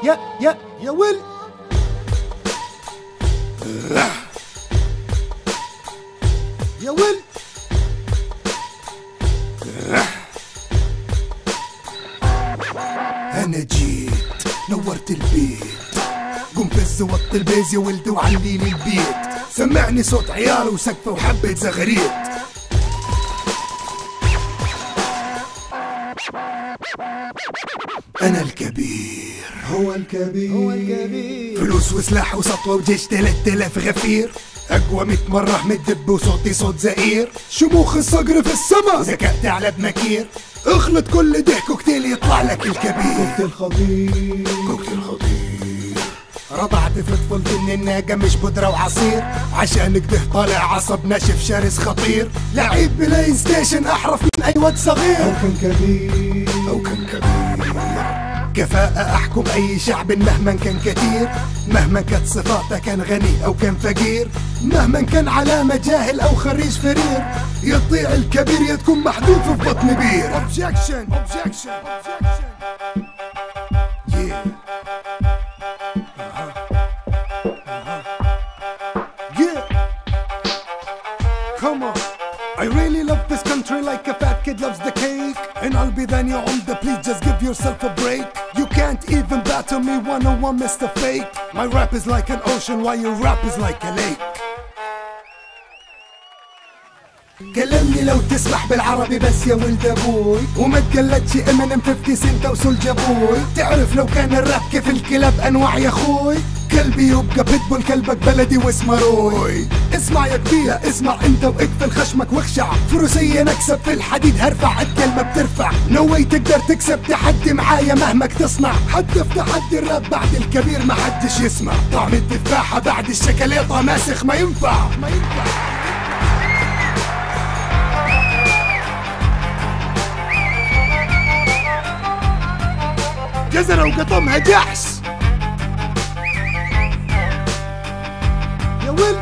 يا يا يا ول يا ول انا جيت نورت البيت قم فز وط البيز يا ولد وعلي لي البيت سمعني صوت عيال وسقفه وحبة زغريت انا الكبير هو الكبير هو الكبير فلوس وسلاح وسطوة وجيش 3000 غفير اقوى 100 مرة من الدب وصوتي صوت زئير شموخ الصقر في السما ذكاء ثعلب مكير اخلط كل ده كوكتيل يطلع لك الكبير كوكتيل خطير كوكتيل خطير رضعت في طفولتي ان الناقة مش بودرة وعصير عشان كده طالع عصب ناشف شرس خطير لعيب بلاي ستيشن احرف من اي واد أو صغير كان كبير او كان كبير كفاءة احكم اي شعب مهما كان كتير مهما كانت صفاته كان غني او كان فقير مهما كان علامة جاهل او خريج فرير يطيع الكبير يا تكون محذوف في بطن بير objection objection objection yeah Yeah. Come on. I really love this country like a fat kid loves the cake. And I'll be the new on the please just give yourself a break. You can't even battle me one on one, Mr. Fake. My rap is like an ocean while your rap is like a lake. كلمني لو تسمح بالعربي بس يا ولد ابوي وما تقلدش امينيم 50 سنت وسولجا بوي تعرف لو كان الراب كيف الكلاب انواع يا اخوي كلبي يبقى بيتبول كلبك بلدي واسمه روي اسمع يا كبير اسمع انت واقفل خشمك واخشع فروسية نكسب في الحديد هرفع قد كلمة بترفع نو واي تقدر تكسب تحدي معايا مهما تصنع حتى في تحدي الراب بعد الكبير ما حدش يسمع طعم التفاحة بعد الشكليطة ماسخ ما ينفع ما ينفع جزرة وقطمها جحش يا ول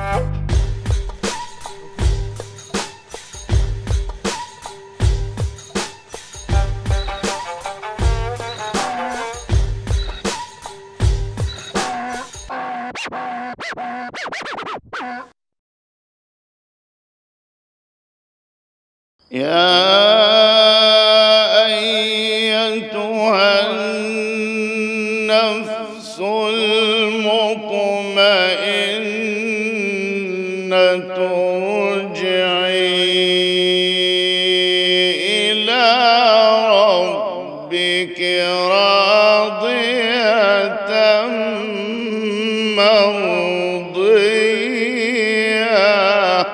يا أيتها النفس المطمئنة ارجعي إلى ربك راضية مرضية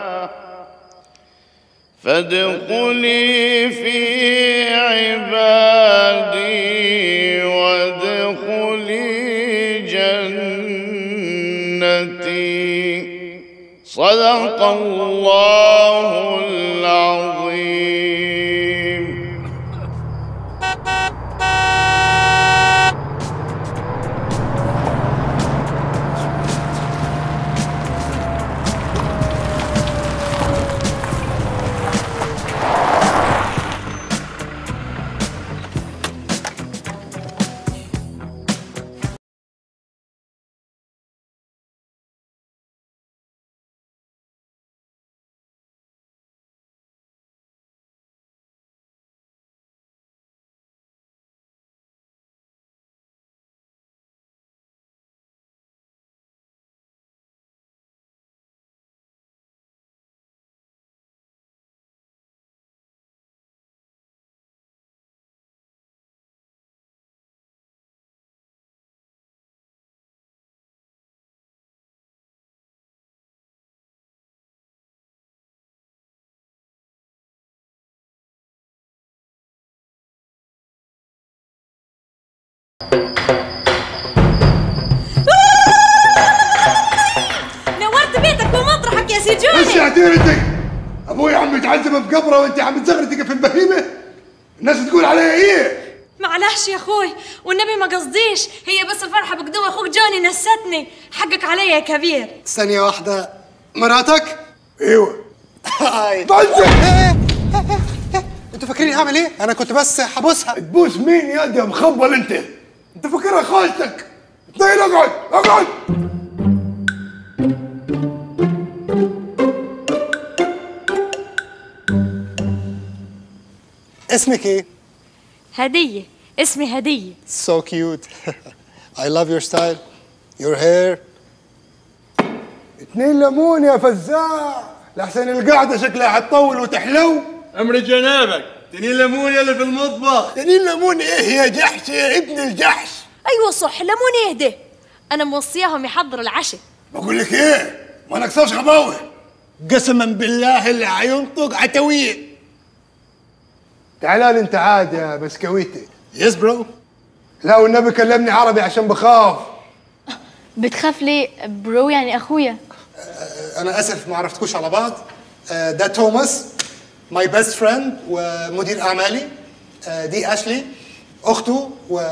فادخلي في عبادي وادخلي جنتي صدق الله العظيم نورت بيتك بمطرحك يا ايش سجوني عديرتك؟ ابوي عم يتعذب في قبره وانت عم تزغرتك في البهيمه؟ الناس تقول عليها ايه؟ معلش يا اخوي والنبي ما قصديش هي بس الفرحه بقدوة اخوك جوني نستني حقك علي يا كبير ثانية واحدة مراتك؟ ايوه هاي طلزة انتوا فاكرين هعمل ايه؟ انا كنت بس حبوسها تبوس مين يا دي يا مخبل انت؟ انت فاكرها خالتك اثنين اقعد اقعد اسمك ايه؟ هدية اسمي هدية So cute. I love your style. Your hair. اثنين ليمون يا فزاع لحسن القعده شكلها حتطول وتحلو امر جنابك تنين ليمون يلي في المطبخ اثنين ليمون ايه يا جحش يا ابن الجحش أيوة صح لمون يهدى أنا موصياهم يحضروا العشاء بقول لك ايه ما نقصرش غباوه قسما بالله اللي حينطق عتويه تعال انت عاد يا بسكويتي Yes bro. لا والنبي كلمني عربي عشان بخاف بتخاف ليه برو يعني اخويا انا اسف ما عرفتكوش على بعض. آه، ده توماس ماي بيست فريند ومدير اعمالي. آه، دي اشلي اخته و...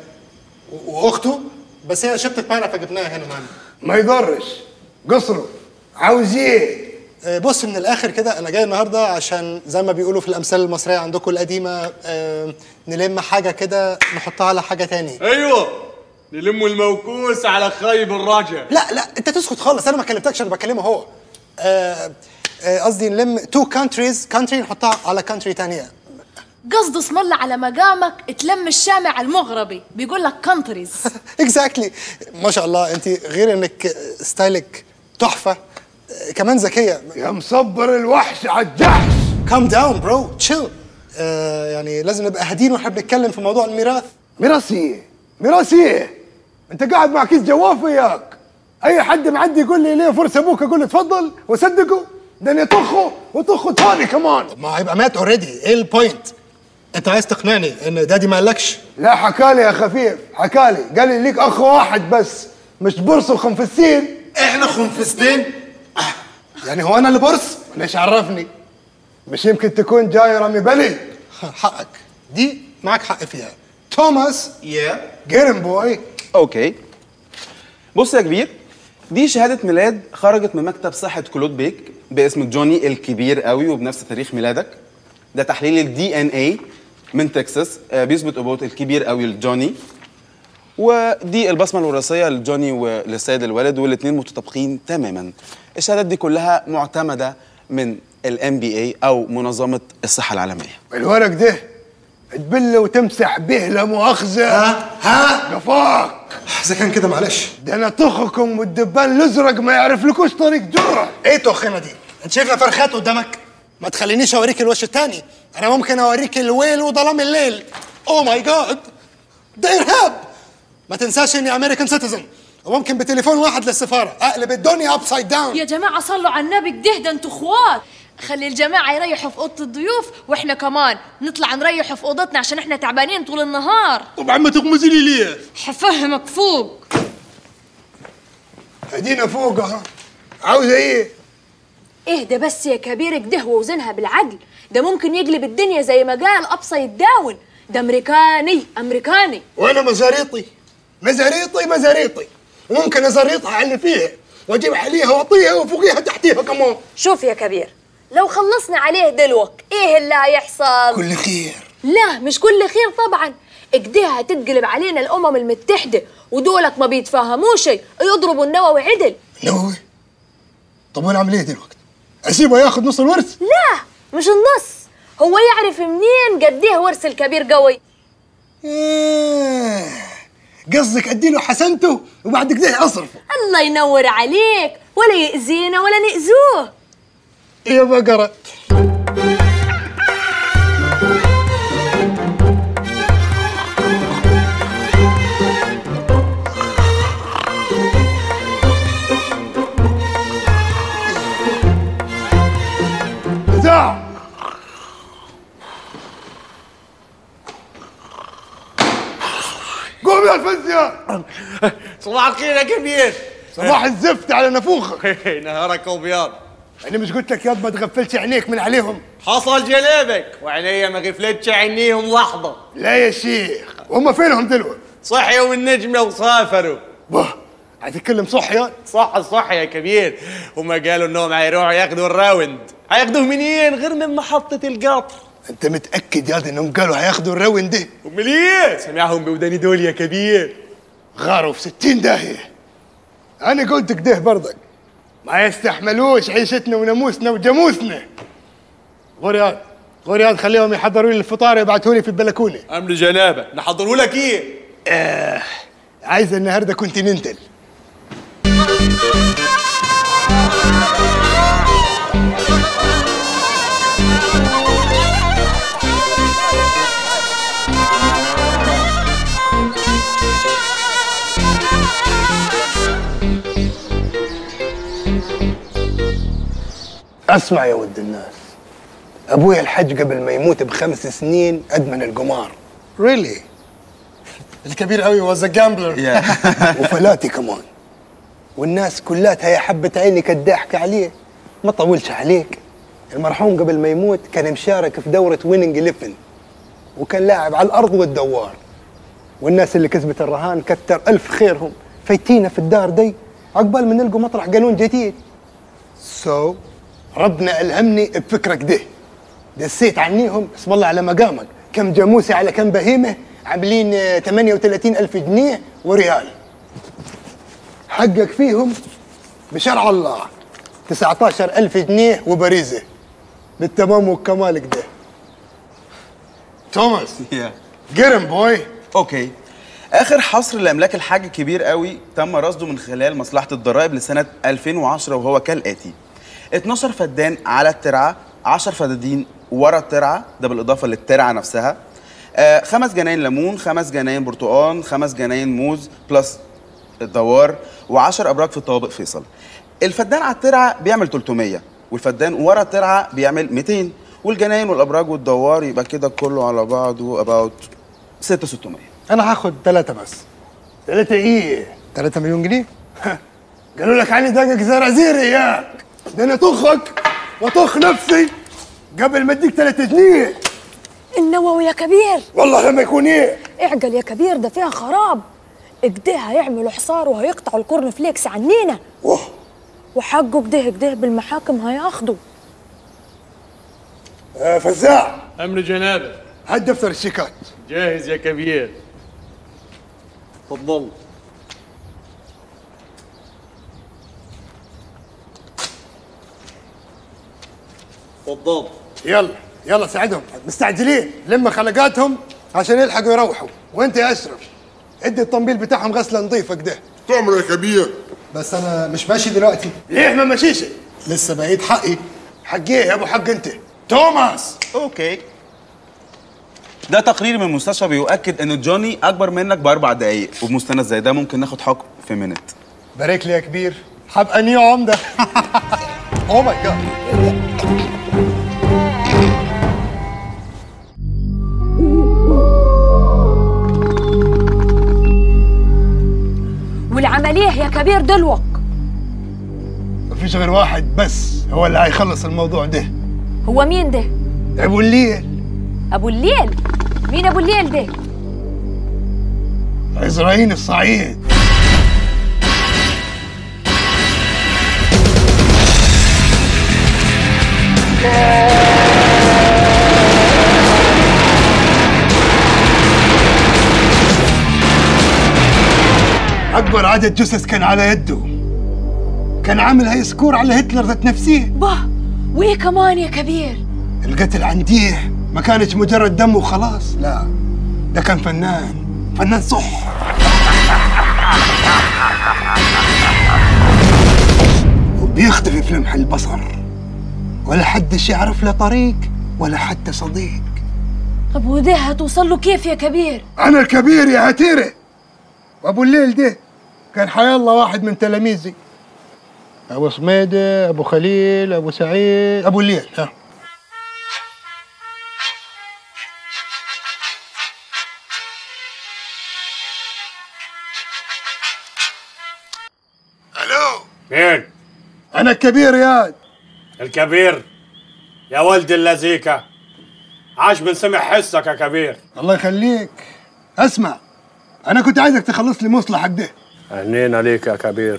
واخته بس هي شبتت معنا فجبناها هنا معنا. ما يضرش قصره عاوز ايه آه، بص من الاخر كده انا جاي النهارده عشان زي ما بيقولوا في الامثال المصريه عندكم القديمه آه، نلم حاجه كده نحطها على حاجه تاني ايوه نلم الموكوس على خايب الرجا لا لا انت تسكت خالص انا ما كلمتكش انا بكلمه هو آه، آه، قصدي نلم تو كانتريز كانتري نحطها على كانتري تانية قصده اسم الله على مقامك تلم الشامع المغربي بيقول لك كونتريز اكزاكتلي ما شاء الله انت غير انك ستايلك تحفه آه، كمان ذكيه يا مصبر الوحش على الجحش كام داون برو تشيل يعني لازم نبقى هادين واحنا بنتكلم في موضوع الميراث ميراث ايه ميراث ايه انت قاعد مع كيس جواف وياك اي حد معدي يقول لي ليه فرصه ابوك اقول له تفضل واصدقه ده أنا يطخه وطخه ثاني كمان ما هيبقى مات اوريدي ايه البوينت انت عايز تقنعني ان دادي ما قالكش لا حكالي يا خفيف حكالي قال لي ليك اخ واحد بس مش برص وخنفسين احنا خنفسين يعني هو انا اللي برص ليش عرفني مش يمكن تكون جاي رامي بلد حقك دي معك حق فيها توماس يا جيرن بوي اوكي بص يا كبير دي شهادة ميلاد خرجت من مكتب صحة كلود بيك باسم جوني الكبير قوي وبنفس تاريخ ميلادك ده تحليل الدي ان اي من تكساس آه، بيثبت ابوة الكبير قوي لجوني ودي البصمة الوراثية لجوني وللسيد الوالد والاثنين متطابقين تماما الشهادات دي كلها معتمدة من الام بي اي او منظمة الصحة العالمية الورق ده تبله وتمسح به لا مؤاخذه ها ها قفاك اذا كان كده معلش ده انا طخكم والدبان الازرق ما يعرف لكوش طريق جره ايه تخنا دي انت شايفنا فرخات قدامك ما تخلينيش اوريك الوش التاني انا ممكن اوريك الويل وظلام الليل اوه ماي جاد ده ارهاب ما تنساش اني امريكان سيتيزن وممكن بتليفون واحد للسفاره اقلب الدنيا ابسايد داون يا جماعة صلوا على النبي كده ده انتوا اخوات خلي الجماعة يريحوا في أوضة الضيوف واحنا كمان نطلع نريح في أوضتنا عشان احنا تعبانين طول النهار طبعا ما تغمزي لي ليه حفهمك فوق ادينا فوق ها عاوزه ايه اهدى بس يا كبير كده ووزنها بالعدل ده ممكن يقلب الدنيا زي ما قال ابسايد داون ده امريكاني امريكاني وانا مزاريطي مزاريطي مزاريطي وممكن ازريطها على اللي فيها واجيب عليها واطيها وفوقيها تحتيها كمان شوف يا كبير لو خلصنا عليه دلوك ايه اللي هيحصل كل خير لا مش كل خير طبعا اكده هتتقلب علينا الامم المتحده ودولك ما بيتفاهموش يضربوا النووي عدل نووي طب وانا اعمل ايه دلوقتي اسيبه ياخذ نص الورث لا مش النص هو يعرف منين قد ايه ورث الكبير قوي آه، قصدك اديله حسنته وبعد كده اصرفه الله ينور عليك ولا يأذينا ولا نأذوه يا بقرة زع قوم يا الفزيان صباح الخير يا كبير صباح الزفت على نفوخك نهارك ابيض انا مش قلت لك ياض ما تغفلش عينيك من عليهم حصل جلابك وعينيا ما غفلتش عينيهم لحظه لا يا شيخ وهم فينهم دلوقتي صحيوا من نجمه وسافروا باه هتتكلم صح يا صح صح يا كبير هما قالوا انهم هيروحوا ياخدوا الراوند هياخدوه منين غير من محطة القطر انت متاكد يا انهم قالوا هياخدوا الراوند ده امال ايه سامعهم بوداني دول يا كبير غاروا في ستين داهية أنا قلت كده برضك ما يستحملوش عيشتنا وناموسنا وجاموسنا غريان غريان خليهم يحضروا لي الفطار يبعتوا لي في البلكونة امر جنابه نحضروا لك ايه عايز النهارده كونتيننتال اسمع يا ود الناس ابويا الحج قبل ما يموت بخمس سنين ادمن القمار ريلي الكبير قوي واز جامبلر وفلاتي كمان والناس كلاتها يا حبة عينك الضحك عليه ما طولش عليك المرحوم قبل ما يموت كان مشارك في دورة ويننج إليفن وكان لاعب على الأرض والدوار والناس اللي كسبت الرهان كتر ألف خيرهم فايتينا في الدار دي عقبال ما نلقوا مطرح قانون جديد سو so, ربنا ألهمني بفكرة كده دسيت عنيهم اسم الله على مقامك كم جاموسة على كم بهيمة عاملين آه، 38 ألف جنيه وريال حقك فيهم بشرع الله 19 ألف جنيه وبريزة بالتمام والكمال كده توماس جرم بوي اوكي اخر حصر لاملاك الحاج الكبير قوي تم رصده من خلال مصلحه الضرائب لسنه 2010 وهو كالاتي 12 فدان على الترعه 10 فدادين ورا الترعه ده بالاضافه للترعه نفسها آه خمس جناين ليمون خمس جناين برتقال خمس جناين موز بلس الدوار و10 ابراج في طوابق فيصل الفدان على الترعه بيعمل 300 والفدان ورا الترعه بيعمل 200 والجناين والابراج والدوار يبقى كده كله على بعضه اباوت 6600 أنا هاخد ثلاثة بس ثلاثة إيه؟ ثلاثة مليون جنيه؟ قالوا لك عني دقق زرازيري ياك ده أنا طخك وطخ نفسي قبل ما أديك ثلاثة جنيه النووي يا كبير والله لما يكون إيه؟ اعقل يا كبير ده فيها خراب اكده هيعملوا حصار وهيقطعوا الكورن فليكس عنينا واه وحقه كده كده بالمحاكم هياخدوا آه فزاع امر جنابه هات دفتر الشيكات جاهز يا كبير تفضل تفضل يلا يلا ساعدهم مستعجلين لما خلقاتهم عشان يلحقوا يروحوا وانت يا اشرف ادي الطنبيل بتاعهم غسله نظيفه كده تؤمر يا كبير بس انا مش ماشي دلوقتي ليه ما ماشيش لسه بعيد حقي حق ايه يا ابو حق انت توماس اوكي ده تقرير من المستشفى بيؤكد ان جوني اكبر منك باربع دقايق وبمستند زي ده ممكن ناخد حكم في منت بارك لي يا كبير حبقى نيو عمده اوه ماي جاد والعمليه يا كبير دلوك مفيش غير واحد بس هو اللي هيخلص الموضوع ده هو مين ده ابو الليل ابو الليل مين ابو الليل ده عزرائيل الصعيد أكبر عدد جثث كان على يده كان عامل هاي سكور على هتلر ذات نفسه با وايه كمان يا كبير القتل عنديه ما كانش مجرد دم وخلاص لا ده كان فنان فنان صح وبيختفي في لمح البصر ولا حدش يعرف له طريق ولا حتى صديق طب وده هتوصل له كيف يا كبير انا الكبير يا هتيره وابو الليل ده كان حيا الله واحد من تلاميذي ابو صميده ابو خليل ابو سعيد ابو الليل ها الو مين؟ انا الكبير ياد الكبير يا ولد اللذيكة عاش من سمع حسك يا كبير الله يخليك اسمع انا كنت عايزك تخلص لي مصلحك ده هنينا ليك يا كبير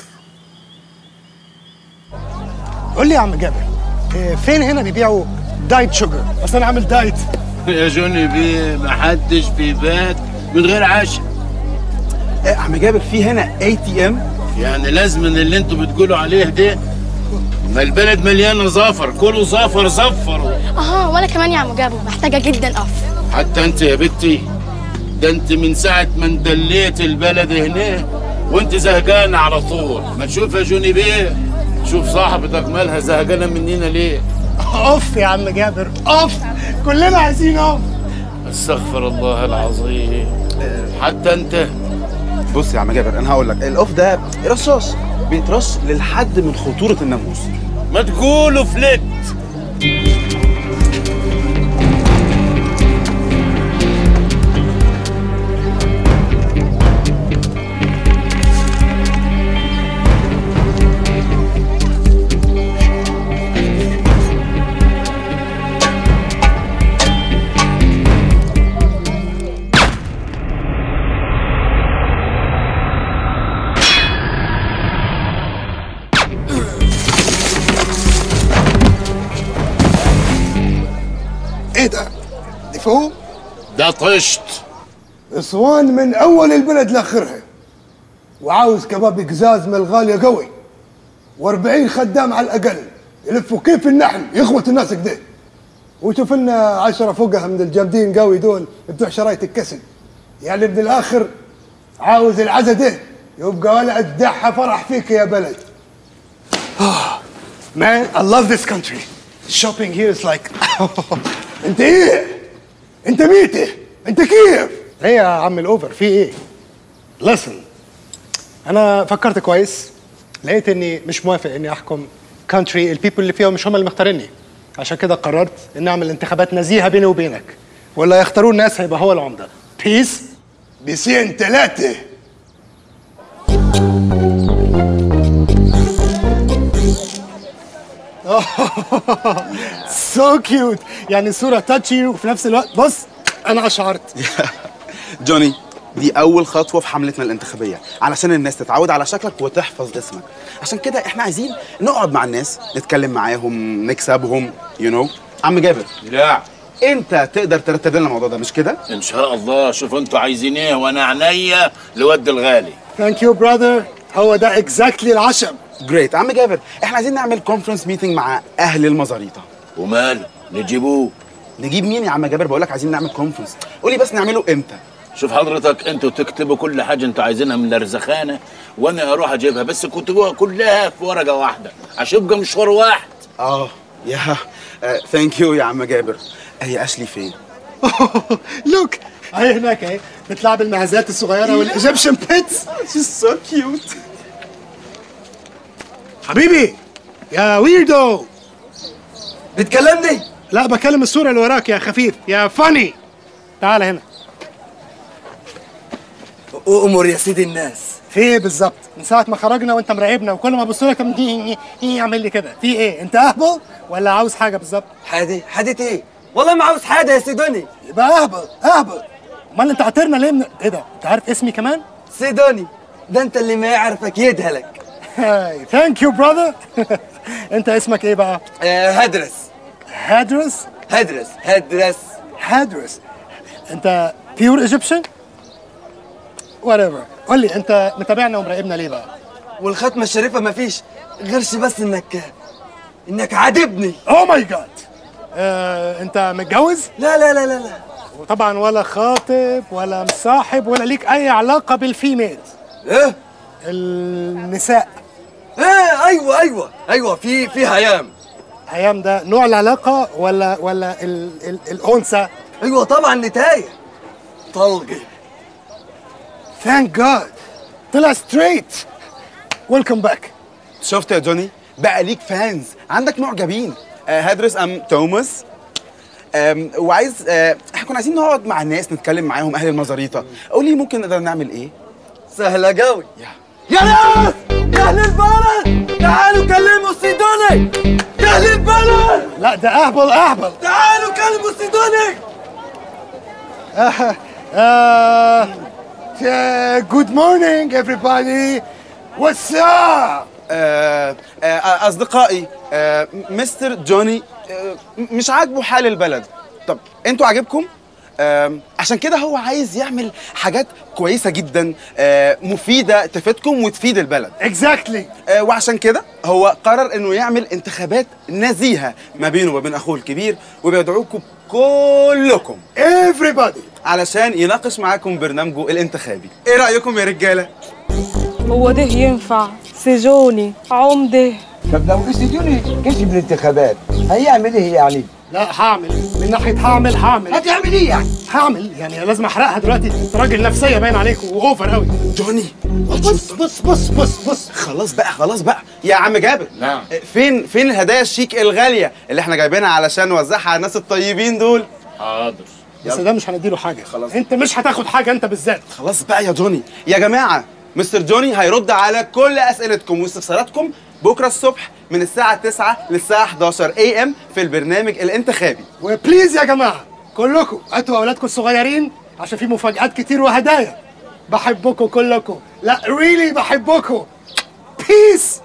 قول لي يا عم جابر إيه، فين هنا بيبيعوا دايت شوجر بس انا عامل دايت يا جوني بيه محدش بيبات من غير عشاء آه، عم جابر في هنا اي تي ام يعني لازم ان اللي انتوا بتقولوا عليه ده ما البلد مليانه زفر كله زفر زفر اها وانا كمان يا عم جابو محتاجه جدا اقف حتى انت يا بنتي ده انت من ساعه ما اندليت البلد هنا وانت زهقانه على طول ما تشوف يا جوني بيه شوف صاحبتك مالها زهقانه مننا ليه اوف يا عم جابر اوف كلنا عايزين اوف استغفر الله العظيم حتى انت بص يا عم جابر انا هقول لك الاوف ده رشاش بيترش للحد من خطوره الناموس ما تقولوا فلت ايه ده؟ دي فوق؟ ده طشت اسوان من اول البلد لاخرها وعاوز كباب قزاز من الغاليه قوي و40 خدام على الاقل يلفوا كيف النحل يخبط الناس كده وشوف لنا عشرة فوقها من الجامدين قوي دول بتوع شرايط الكسل يعني من الاخر عاوز العزا ده يبقى ولا ادعها فرح فيك يا بلد Man, I love this country. Shopping here is like انت ايه؟ انت ميته؟ انت كيف؟ ايه يا عم الاوفر في ايه؟ listen انا فكرت كويس لقيت اني مش موافق اني احكم كونتري البيبل اللي فيها مش هم اللي مختاريني عشان كده قررت اني اعمل انتخابات نزيهه بيني وبينك ولا يختارون ناس هيبقى هو العمده بيس بيسين ثلاثة سو كيوت يعني صوره تاتشي وفي نفس الوقت بص انا اشعرت جوني دي اول خطوه في حملتنا الانتخابيه علشان الناس تتعود على شكلك وتحفظ اسمك عشان كده احنا عايزين نقعد مع الناس نتكلم معاهم نكسبهم يو you نو know. عم جابر لا انت تقدر ترتب لنا الموضوع ده مش كده ان شاء الله شوف انتوا عايزين ايه وانا عينيا لود الغالي ثانك يو براذر هو ده اكزاكتلي العشم جريت عم جابر احنا عايزين نعمل كونفرنس ميتنج مع اهل المزاريطه ومال نجيبوه نجيب مين يا عم جابر بقول لك عايزين نعمل كونفرنس قولي بس نعمله امتى شوف حضرتك انتوا تكتبوا كل حاجه انتوا عايزينها من الرزخانه وانا اروح اجيبها بس كتبوها كلها في ورقه واحده عشان يبقى مشوار واحد اه يا ثانك يو يا عم جابر هي اشلي فين لوك اهي هناك اهي بتلعب المعزات الصغيره والايجيبشن بيتس She's so cute حبيبي يا ويردو بتكلمني؟ لا بكلم الصوره اللي وراك يا خفيف يا فاني تعال هنا أؤمر يا سيدي الناس في ايه بالظبط من ساعه ما خرجنا وانت مراقبنا وكل ما ابص لك يعمل لي كده في ايه انت اهبل ولا عاوز حاجه بالظبط حادي حادي ايه؟ والله ما عاوز حاجة يا سيدوني يبقى اهبل اهبل امال انت عطرنا ليه من ايه ده انت عارف اسمي كمان سيدوني ده انت اللي ما يعرفك يدهلك هاي ثانك يو براذر انت اسمك ايه بقى آه هدرس هادرس هدرس هدرس هادرس انت بيور ايجيبشن وات ايفر قول لي انت متابعنا ومراقبنا ليه بقى والختمة الشريفة ما فيش غيرش بس انك انك عاجبني اوه ماي جاد انت متجوز لا لا لا لا لا وطبعا ولا خاطب ولا مصاحب ولا ليك اي علاقه بالفيميلز ايه النساء ايه ايوه ايوه ايوه في في هيام هيام ده نوع العلاقه ولا ولا ال ال الانثى ايوه طبعا نتايه طلقه ثانك جاد طلع ستريت ويلكم باك شفت يا جوني بقى ليك فانز عندك معجبين آه هدرس ام توماس آم، وعايز آه، احنا كنا عايزين نقعد مع الناس نتكلم معاهم اهل المزاريطه قولي ممكن نقدر نعمل ايه سهلة قوي يا ناس يا اهل البلد تعالوا كلموا سيدوني يا اهل البلد لا ده اهبل اهبل تعالوا كلموا سيدوني جود مورنينج everybody واتس اب آه، آه، اصدقائي آه، مستر جوني آه، مش عاجبه حال البلد طب انتوا عاجبكم آم، عشان كده هو عايز يعمل حاجات كويسه جدا آه، مفيده تفيدكم وتفيد البلد اكزاكتلي وعشان كده هو قرر انه يعمل انتخابات نزيهه ما بينه وبين اخوه الكبير وبيدعوكم كلكم everybody علشان يناقش معاكم برنامجه الانتخابي ايه رايكم يا رجاله هو ده ينفع سجوني عمده طب لو استديوني كسب الانتخابات هيعمل ايه يعني؟ لا هعمل من ناحيه هعمل هعمل هتعمل ايه يعني؟ هعمل يعني لازم احرقها دلوقتي انت راجل نفسيه باين عليك واوفر قوي جوني بص بص بص بص بص خلاص بقى خلاص بقى يا عم جابر نعم فين فين الهدايا الشيك الغاليه اللي احنا جايبينها علشان نوزعها على الناس الطيبين دول حاضر بس ده مش هنديله حاجه خلاص انت مش هتاخد حاجه انت بالذات خلاص بقى يا جوني يا جماعه مستر جوني هيرد على كل اسئلتكم واستفساراتكم بكره الصبح من الساعه 9 للساعه 11 اي ام في البرنامج الانتخابي وبليز يا جماعه كلكم هاتوا اولادكم الصغيرين عشان في مفاجآت كتير وهدايا بحبكم كلكم لا ريلي بحبكم بيس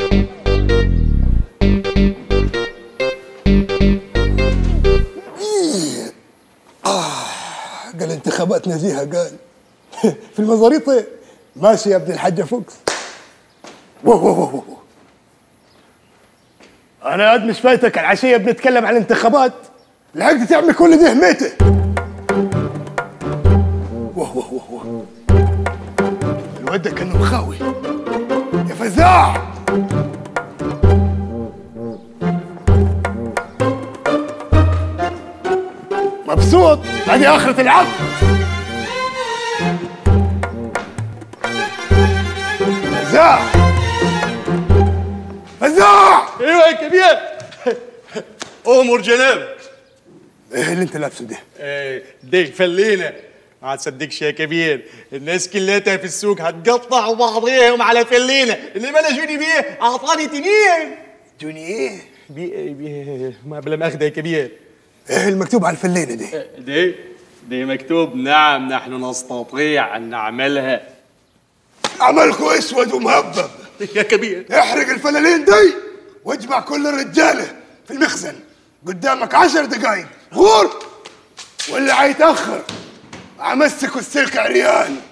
قال انتخابات نزيهة قال في المزاريط إيه؟ ماشي يا ابن الحاجة فوكس وو وو وو وو. انا قد مش فايتك العشية بنتكلم عن الانتخابات لحقت تعمل كل دي هميته وو وو وو وو. الواد ده كان مخاوي يا فزاع مبسوط ادي اخرة العقد فزاع فزاع ايوه يا كبير امر جنابك ايه اللي انت لابسه ده؟ ايه دي فلينا ما تصدقش يا كبير الناس كلها في السوق هتقطع بعضيهم على فلينا انما انا جوني بيه اعطاني تنين جوني ايه؟ بيه بيه ما بلا ماخذه يا كبير ايه المكتوب على الفلينه دي؟ دي دي مكتوب نعم نحن نستطيع ان نعملها عملكوا اسود ومهبب يا كبير احرق الفلالين دي واجمع كل الرجاله في المخزن قدامك عشر دقايق غور واللي هيتاخر امسكوا السلك عريان